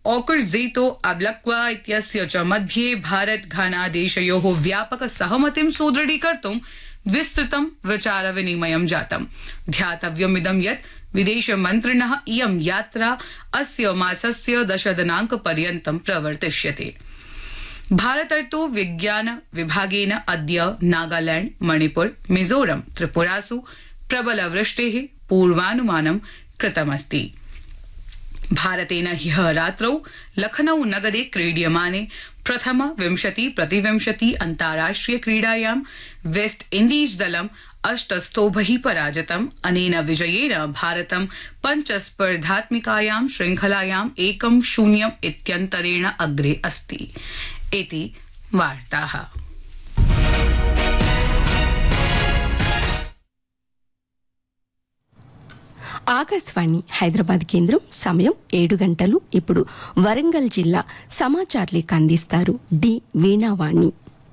ऑकुर्जेतो अब्लक्वा इत्यस्य च मध्ये भारत घाना देशयोः व्यापक सहमतिं सुदृढीकर्तुं विस्तृतं विचार विनिमयं जातम् ध्यातव्यमिदं यत् विदेशमन्त्रिणः इयं यात्रा अस्य मासस्य दशदिनाङ्क पर्यन्तं प्रवर्तिष्यते भारतर्तु विज्ञान विभागेन अद्य नागालैंड मणिपुर मिजोरम त्रिपुरासु प्रबलवृष्टेः पूर्वानुमानं कृतमस्ति भारतेन ह्यः रात्रौ लखनऊ नगरे क्रीड्यमाने प्रथम विंशति प्रतिविंशति अन्ताराष्ट्रिय क्रीडायां वेस्ट इण्डीज दलम् अष्टस्थोभैः पराजितम् अनेन विजयेन भारतं पञ्चस्पर्धात्मिकायां श्रृंखलायाम् एकं शून्यम् इत्यन्तरेण अग्रे अस्ति इति वार्ताः ఆకాశవాణి హైదరాబాద్ కేంద్రం సమయం ఏడు గంటలు ఇప్పుడు వరంగల్ జిల్లా సమాచార్ లేఖ అందిస్తారు డి వీణావాణి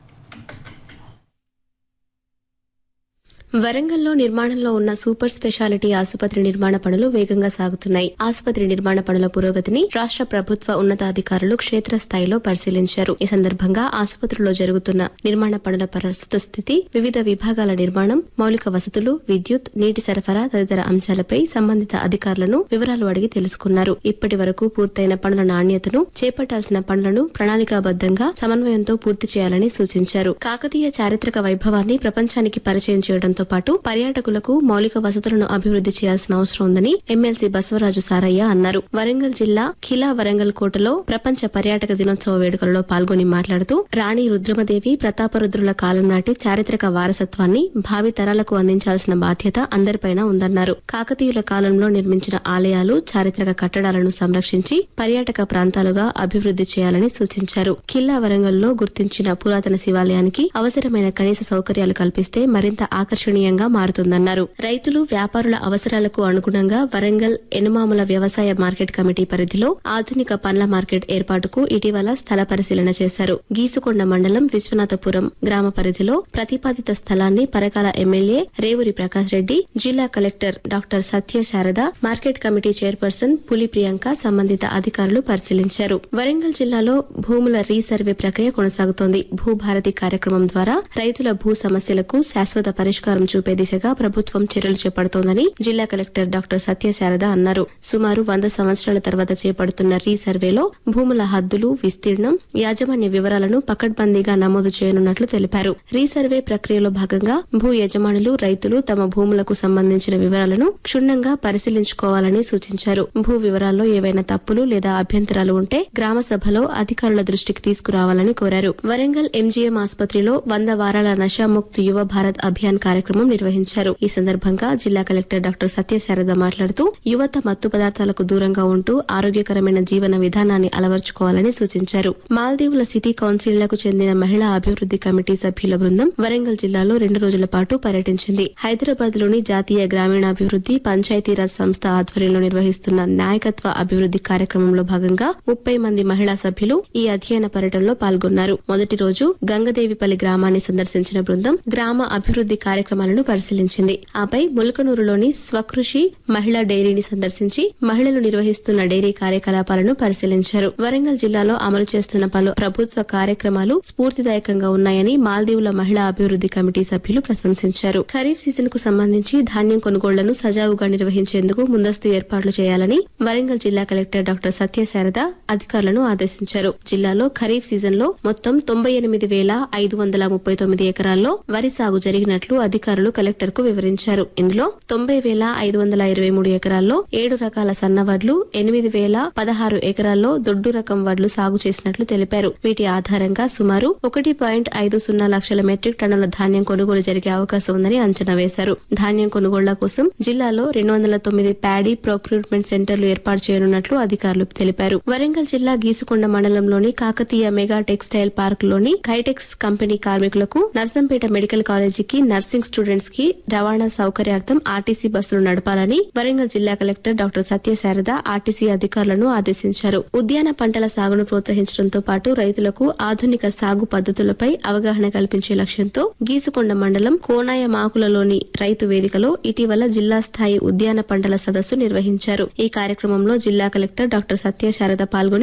వరంగల్లో నిర్మాణంలో ఉన్న సూపర్ స్పెషాలిటీ ఆసుపత్రి నిర్మాణ పనులు వేగంగా సాగుతున్నాయి ఆసుపత్రి నిర్మాణ పనుల పురోగతిని రాష్ట్ర ప్రభుత్వ ఉన్నతాధికారులు క్షేత్రస్థాయిలో పరిశీలించారు ఈ సందర్భంగా ఆసుపత్రిలో జరుగుతున్న నిర్మాణ పనుల ప్రస్తుత స్థితి వివిధ విభాగాల నిర్మాణం మౌలిక వసతులు విద్యుత్ నీటి సరఫరా తదితర అంశాలపై సంబంధిత అధికారులను వివరాలు అడిగి తెలుసుకున్నారు ఇప్పటి వరకు పూర్తయిన పనుల నాణ్యతను చేపట్టాల్సిన పనులను ప్రణాళికాబద్దంగా సమన్వయంతో పూర్తి చేయాలని సూచించారు కాకతీయ చారిత్రక వైభవాన్ని ప్రపంచానికి పరిచయం చేయడంతో పాటు పర్యాటకులకు మౌలిక వసతులను అభివృద్ది చేయాల్సిన అవసరం ఉందని ఎమ్మెల్సీ బసవరాజు సారయ్య అన్నారు వరంగల్ జిల్లా ఖిలా వరంగల్ కోటలో ప్రపంచ పర్యాటక దినోత్సవ వేడుకలలో పాల్గొని మాట్లాడుతూ రాణి రుద్రమదేవి ప్రతాపరుద్రుల కాలం నాటి చారిత్రక వారసత్వాన్ని భావి తరాలకు అందించాల్సిన బాధ్యత అందరిపైన ఉందన్నారు కాకతీయుల కాలంలో నిర్మించిన ఆలయాలు చారిత్రక కట్టడాలను సంరక్షించి పర్యాటక ప్రాంతాలుగా అభివృద్ది చేయాలని సూచించారు ఖిల్లా వరంగల్లో గుర్తించిన పురాతన శివాలయానికి అవసరమైన కనీస సౌకర్యాలు కల్పిస్తే మరింత ఆకర్షణీయంగా మారుతుందన్నారు రైతులు వ్యాపారుల అవసరాలకు అనుగుణంగా వరంగల్ ఎనుమాముల వ్యవసాయ మార్కెట్ కమిటీ పరిధిలో ఆధునిక పండ్ల మార్కెట్ ఏర్పాటుకు ఇటీవల స్థల పరిశీలన చేశారు గీసుకొండ మండలం విశ్వనాథపురం గ్రామ పరిధిలో ప్రతిపాదిత స్థలాన్ని పరకాల ఎమ్మెల్యే రేవూరి ప్రకాష్ రెడ్డి జిల్లా collector doctor Satya Sharada market committee chairperson Puli Priyanka సంబంధిత అధికారులు పరిశీలించారు వరంగల్ జిల్లాలో భూముల రీసర్వే ప్రక్రియ కొనసాగుతోంది భూభారతి కార్యక్రమం ద్వారా రైతుల భూ సమస్యలకు శాశ్వత పరిష్కారం చూపే దిశగా ప్రభుత్వం చర్యలు చేపడుతోందని జిల్లా కలెక్టర్ డాక్టర్ సత్యశారద అన్నారు సుమారు వంద సంవత్సరాల తర్వాత చేపడుతున్న రీసర్వేలో భూముల హద్దులు విస్తీర్ణం యాజమాన్య వివరాలను పకడ్బందీగా నమోదు చేయనున్నట్లు తెలిపారు రీసర్వే ప్రక్రియలో భాగంగా భూ యజమానులు రైతులు తమ భూములకు సంబంధించిన వివరాలను క్షుణ్ణంగా పరిశీలించుకోవాలని సూచించారు భూ వివరాల్లో ఏవైనా తప్పులు లేదా అభ్యంతరాలు ఉంటే గ్రామ సభలో అధికారుల దృష్టికి తీసుకురావాలని కోరారు వరంగల్ ఎంజీఎం ఆసుపత్రిలో వంద వారాల నషాముక్త్ యువ భారత్ అభియాన్ కార్యక్రమం నిర్వహించారు ఈ సందర్భంగా జిల్లా కలెక్టర్ డాక్టర్ సత్యశారద మాట్లాడుతూ యువత మత్తు పదార్థాలకు దూరంగా ఉంటూ ఆరోగ్యకరమైన జీవన విధానాన్ని అలవర్చుకోవాలని సూచించారు మాల్దీవుల సిటీ కౌన్సిల్లకు చెందిన మహిళా అభివృద్ది కమిటీ సభ్యుల బృందం వరంగల్ జిల్లాలో రెండు రోజుల పాటు పర్యటించింది హైదరాబాద్ లోని జాతీయ గ్రామీణాభివృద్ది పంచాయతీరాజ్ సంస్థ ఆధ్వర్యంలో నిర్వహిస్తున్న నాయకత్వ అభివృద్ది కార్యక్రమంలో భాగంగా ముప్పై మంది మహిళా సభ్యులు ఈ అధ్యయన పర్యటనలో పాల్గొన్నారు మొదటి రోజు గంగదేవిపల్లి గ్రామాన్ని సందర్శించిన బృందం గ్రామ అభివృద్ది కార్యక్రమాలను పరిశీలించింది ఆపై ములకనూరులోని స్వకృషి మహిళా డైరీని సందర్శించి మహిళలు నిర్వహిస్తున్న డైరీ కార్యకలాపాలను పరిశీలించారు వరంగల్ జిల్లాలో అమలు చేస్తున్న పలు ప్రభుత్వ కార్యక్రమాలు స్ఫూర్తిదాయకంగా ఉన్నాయని మాల్దీవుల మహిళా అభివృద్ది కమిటీ సభ్యులు ప్రశంసించారు ఖరీఫ్ సీజన్ కు సంబంధించి ధాన్యం కొనుగోళ్లను సజావుగా నిర్వహించేందుకు ముందస్తు ఏర్పాట్లు చేయాలని వరంగల్ జిల్లా కలెక్టర్ డాక్టర్ సత్యశారద అధికారులను ఆదేశించారు జిల్లాలో ఖరీఫ్ సీజన్ లో మొత్తం తొంభై ఎనిమిది వేల ఐదు వందల ముప్పై తొమ్మిది ఎకరాల్లో వరి సాగు జరిగినట్లు అధికారులు కలెక్టర్ కు వివరించారు ఇందులో తొంభై వేల ఐదు వందల ఇరవై మూడు ఎకరాల్లో ఏడు రకాల సన్న వడ్లు ఎనిమిది వేల పదహారు ఎకరాల్లో దొడ్డు రకం వడ్లు సాగు చేసినట్లు తెలిపారు వీటి ఆధారంగా సుమారు ఒకటి పాయింట్ ఐదు సున్నా లక్షల మెట్రిక్ టన్నుల ధాన్యం కొనుగోలు జరిగే అవకాశం ఉందని అంచనా వేశారు ధాన్యం కొనుగోళ్ల కోసం జిల్లాలో రెండు వందల తొమ్మిది ప్యాడీ ప్రొక్యూర్మెంట్ సెంటర్లు ఏర్పాటు చేయనున్నట్లు అధికారులు తెలిపారు వరంగల్ జిల్లా గీసుకొండ మండలంలోని కాకతీయ మెగా టెక్స్టైల్ పార్క్ లోని కైటెక్స్ కంపెనీ కార్మికులకు నర్సంపేట మెడికల్ కాలేజీకి నర్సింగ్ స్టూడెంట్స్ కి రవాణా సౌకర్యార్థం ఆర్టీసీ బస్సులు నడపాలని వరంగల్ జిల్లా కలెక్టర్ డాక్టర్ సత్యశారద ఆర్టీసీ అధికారులను ఆదేశించారు ఉద్యాన పంటల సాగును ప్రోత్సహించడంతో పాటు రైతులకు ఆధునిక సాగు పద్ధతులపై అవగాహన కల్పించే లక్ష్యంతో గీసుకొండ మండలం కోనాయ మాకులలోని రైతు వేదికలో ఇటీవల జిల్లా స్థాయి ఉద్యాన పంటల సదస్సు నిర్వహించారు ఈ కార్యక్రమంలో జిల్లా కలెక్టర్ డాక్టర్ సత్యశారద పాల్గొని